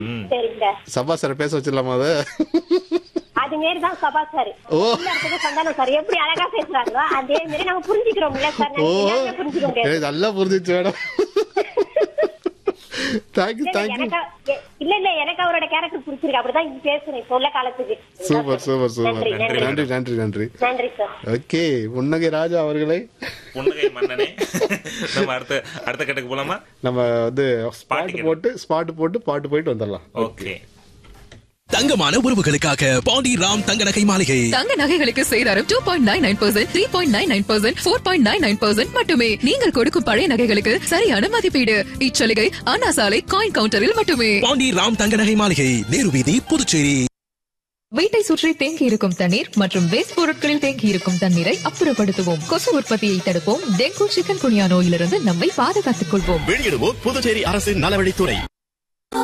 ம். சரிங்க சபா சார் பேச வச்சிடலாமா அதை அது மாரி தான் சபா சார் ஓ. உள்ள இருக்கிறது சந்தானம் சார் எப்படி அழகா பேசுறாங்களோ அதே மாதிரி நம்ம புரிஞ்சுக்கிறோம்ல சார் ஓ நான் புரிஞ்சுக்க முடியாது எனக்கு நல்லா புரிஞ்சிச்சு மேடம் தேங்க்யூ இல்ல, தேங்க்யூ எனக்கு எ- இல்ல இல்ல எனக்கு அவரோட கேரக்டர் பிடிச்சிருக்கு அப்படிதான் இங்க பேசுறேன் இப்ப உள்ள காலத்துக்கு சூப்பர் சூப்பர் சூப்பர் நன்றி நன்றி நன்றி நன்றி நன்றி நன்றி சார் ஓகே புன்னகை ராஜா அவர்களை புன்னகை மன்னனே நம்ம அடுத்த அடுத்த கட்டுக்கு போலாமா நம்ம வந்து ஸ்பாட் பாட்டுக்கு. போட்டு ஸ்பாட் போட்டு பாட்டு போயிட்டு வந்துடலாம் ஓகே தங்கமான உறவுகளுக்காக பாண்டி ராம் தங்க நகை மாளிகை தங்க நகைகளுக்கு சேதாரம் two point nine nine percent three point nine nine percent four point nine nine percent மட்டுமே நீங்கள் கொடுக்கும் பழைய நகைகளுக்கு சரியான மதிப்பீடு இச்சலுகை அண்ணா சாலை காயின் கவுண்டரில் மட்டுமே பாண்டி ராம் தங்க நகை மாளிகை நேரு வீதி புதுச்சேரி வீட்டை சுற்றி தேங்கி இருக்கும் தண்ணீர் மற்றும் வேஸ்ட் பொருட்களில் தேங்கி இருக்கும் தண்ணீரை அப்புறப்படுத்துவோம் கொசு உற்பத்தியை தடுப்போம் டெங்கு சிக்கன் குனியா நோயிலிருந்து நம்மை பாதுகாத்துக் கொள்வோம் வெளியிடுவோர் புதுச்சேரி அரசின் நலவழித்துறை